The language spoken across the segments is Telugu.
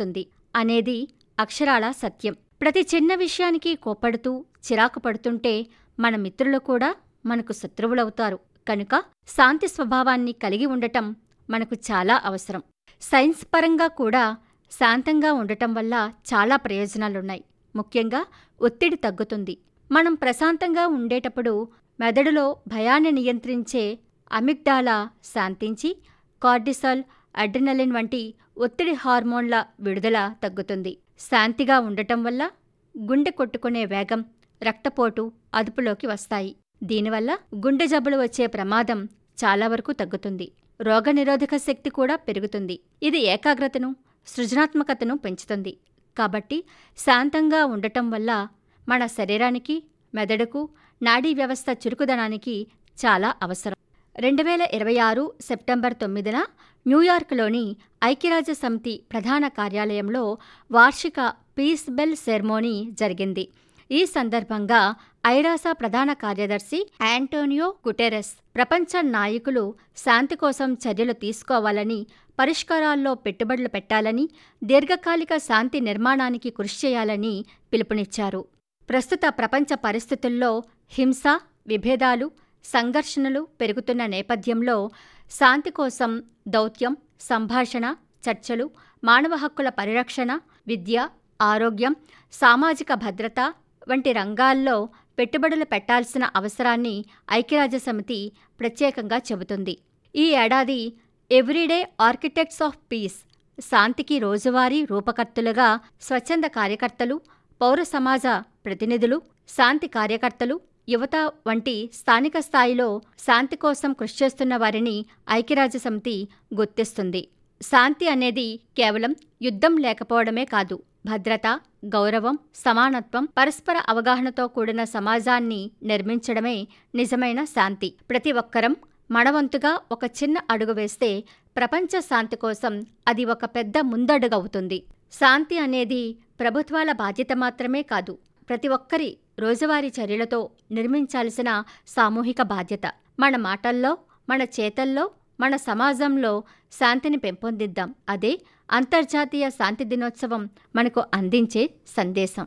కలిగిస్తుంది అనేది అక్షరాల సత్యం ప్రతి చిన్న విషయానికి కోప్పడుతూ చిరాకు పడుతుంటే మన మిత్రులు కూడా మనకు శత్రువులవుతారు కనుక శాంతి స్వభావాన్ని కలిగి ఉండటం మనకు చాలా అవసరం సైన్స్ పరంగా కూడా శాంతంగా ఉండటం వల్ల చాలా ప్రయోజనాలున్నాయి ముఖ్యంగా ఒత్తిడి తగ్గుతుంది మనం ప్రశాంతంగా ఉండేటప్పుడు మెదడులో భయాన్ని నియంత్రించే అమిగ్డాలా శాంతించి కార్డిసాల్ అడ్రినలిన్ వంటి ఒత్తిడి హార్మోన్ల విడుదల తగ్గుతుంది శాంతిగా ఉండటం వల్ల గుండె కొట్టుకునే వేగం రక్తపోటు అదుపులోకి వస్తాయి దీనివల్ల గుండె జబ్బులు వచ్చే ప్రమాదం చాలా వరకు తగ్గుతుంది రోగనిరోధక శక్తి కూడా పెరుగుతుంది ఇది ఏకాగ్రతను సృజనాత్మకతను పెంచుతుంది కాబట్టి శాంతంగా ఉండటం వల్ల మన శరీరానికి మెదడుకు నాడీ వ్యవస్థ చురుకుదనానికి చాలా అవసరం రెండు వేల ఇరవై ఆరు సెప్టెంబర్ తొమ్మిదిన న్యూయార్క్లోని ఐక్యరాజ్య సమితి ప్రధాన కార్యాలయంలో వార్షిక పీస్ బెల్ సెర్మోనీ జరిగింది ఈ సందర్భంగా ఐరాసా ప్రధాన కార్యదర్శి యాంటోనియో గుటెరెస్ ప్రపంచ నాయకులు శాంతి కోసం చర్యలు తీసుకోవాలని పరిష్కారాల్లో పెట్టుబడులు పెట్టాలని దీర్ఘకాలిక శాంతి నిర్మాణానికి కృషి చేయాలని పిలుపునిచ్చారు ప్రస్తుత ప్రపంచ పరిస్థితుల్లో హింస విభేదాలు సంఘర్షణలు పెరుగుతున్న నేపథ్యంలో శాంతి కోసం దౌత్యం సంభాషణ చర్చలు మానవ హక్కుల పరిరక్షణ విద్య ఆరోగ్యం సామాజిక భద్రత వంటి రంగాల్లో పెట్టుబడులు పెట్టాల్సిన అవసరాన్ని ఐక్యరాజ్యసమితి ప్రత్యేకంగా చెబుతుంది ఈ ఏడాది ఎవ్రీడే ఆర్కిటెక్ట్స్ ఆఫ్ పీస్ శాంతికి రోజువారీ రూపకర్తలుగా స్వచ్ఛంద కార్యకర్తలు పౌర సమాజ ప్రతినిధులు శాంతి కార్యకర్తలు యువత వంటి స్థానిక స్థాయిలో శాంతి కోసం కృషి చేస్తున్న వారిని ఐక్యరాజ్యసమితి గుర్తిస్తుంది శాంతి అనేది కేవలం యుద్ధం లేకపోవడమే కాదు భద్రత గౌరవం సమానత్వం పరస్పర అవగాహనతో కూడిన సమాజాన్ని నిర్మించడమే నిజమైన శాంతి ప్రతి ఒక్కరం మనవంతుగా ఒక చిన్న అడుగు వేస్తే ప్రపంచ శాంతి కోసం అది ఒక పెద్ద ముందడుగవుతుంది శాంతి అనేది ప్రభుత్వాల బాధ్యత మాత్రమే కాదు ప్రతి ఒక్కరి రోజువారీ చర్యలతో నిర్మించాల్సిన సామూహిక బాధ్యత మన మాటల్లో మన చేతల్లో మన సమాజంలో శాంతిని పెంపొందిద్దాం అదే అంతర్జాతీయ శాంతి దినోత్సవం మనకు అందించే సందేశం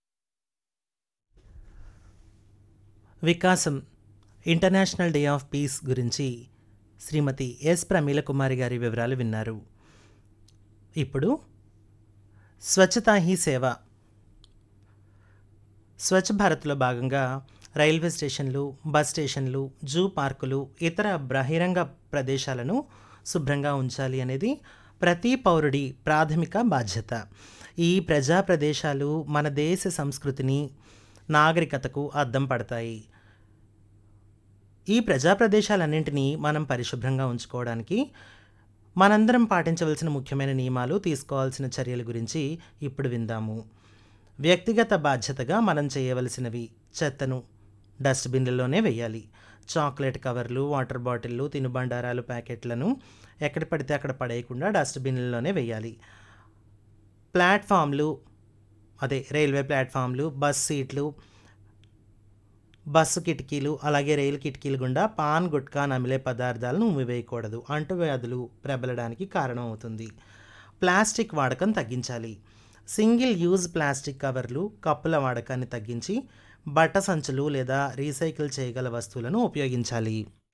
వికాసం ఇంటర్నేషనల్ డే ఆఫ్ పీస్ గురించి శ్రీమతి ఎస్ ప్రమీల కుమారి గారి వివరాలు విన్నారు ఇప్పుడు స్వచ్ఛతా హీ సేవ స్వచ్ఛ భారత్లో భాగంగా రైల్వే స్టేషన్లు బస్ స్టేషన్లు జూ పార్కులు ఇతర బహిరంగ ప్రదేశాలను శుభ్రంగా ఉంచాలి అనేది ప్రతి పౌరుడి ప్రాథమిక బాధ్యత ఈ ప్రజా ప్రదేశాలు మన దేశ సంస్కృతిని నాగరికతకు అద్దం పడతాయి ఈ ప్రజా ప్రదేశాలన్నింటినీ మనం పరిశుభ్రంగా ఉంచుకోవడానికి మనందరం పాటించవలసిన ముఖ్యమైన నియమాలు తీసుకోవాల్సిన చర్యల గురించి ఇప్పుడు విందాము వ్యక్తిగత బాధ్యతగా మనం చేయవలసినవి చెత్తను డస్ట్బిన్లలోనే వేయాలి చాక్లెట్ కవర్లు వాటర్ బాటిళ్ళు తినుబండారాలు ప్యాకెట్లను ఎక్కడ పడితే అక్కడ పడేయకుండా డస్ట్బిన్లలోనే వేయాలి ప్లాట్ఫామ్లు అదే రైల్వే ప్లాట్ఫామ్లు బస్ సీట్లు బస్సు కిటికీలు అలాగే రైలు కిటికీలు గుండా పాన్ గుట్కా నమిలే పదార్థాలను ఉమ్మివేయకూడదు అంటువ్యాధులు ప్రబలడానికి కారణమవుతుంది ప్లాస్టిక్ వాడకం తగ్గించాలి సింగిల్ యూజ్ ప్లాస్టిక్ కవర్లు కప్పుల వాడకాన్ని తగ్గించి బట్ట సంచులు లేదా రీసైకిల్ చేయగల వస్తువులను ఉపయోగించాలి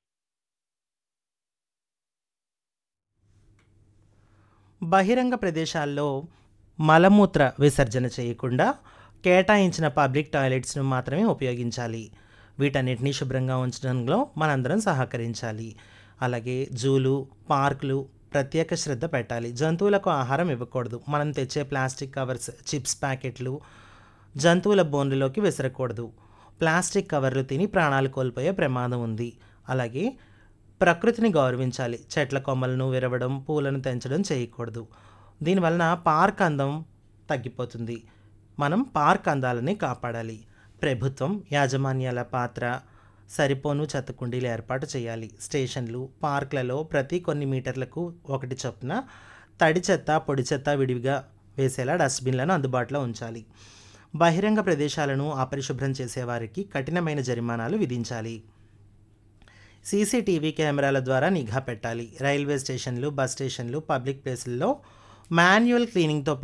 బహిరంగ ప్రదేశాల్లో మలమూత్ర విసర్జన చేయకుండా కేటాయించిన పబ్లిక్ టాయిలెట్స్ను మాత్రమే ఉపయోగించాలి వీటన్నిటినీ శుభ్రంగా ఉంచడంలో మనందరం సహకరించాలి అలాగే జూలు పార్కులు ప్రత్యేక శ్రద్ధ పెట్టాలి జంతువులకు ఆహారం ఇవ్వకూడదు మనం తెచ్చే ప్లాస్టిక్ కవర్స్ చిప్స్ ప్యాకెట్లు జంతువుల బోన్లలోకి విసరకూడదు ప్లాస్టిక్ కవర్లు తిని ప్రాణాలు కోల్పోయే ప్రమాదం ఉంది అలాగే ప్రకృతిని గౌరవించాలి చెట్ల కొమ్మలను విరవడం పూలను తెంచడం చేయకూడదు దీనివలన పార్క్ అందం తగ్గిపోతుంది మనం పార్క్ అందాలని కాపాడాలి ప్రభుత్వం యాజమాన్యాల పాత్ర సరిపోను చెత్త కుండీలు ఏర్పాటు చేయాలి స్టేషన్లు పార్కులలో ప్రతి కొన్ని మీటర్లకు ఒకటి చొప్పున తడి చెత్త పొడి చెత్త విడివిగా వేసేలా డస్ట్బిన్లను అందుబాటులో ఉంచాలి బహిరంగ ప్రదేశాలను అపరిశుభ్రం చేసేవారికి కఠినమైన జరిమానాలు విధించాలి సీసీటీవీ కెమెరాల ద్వారా నిఘా పెట్టాలి రైల్వే స్టేషన్లు బస్ స్టేషన్లు పబ్లిక్ ప్లేసుల్లో మాన్యువల్ క్లీనింగ్తో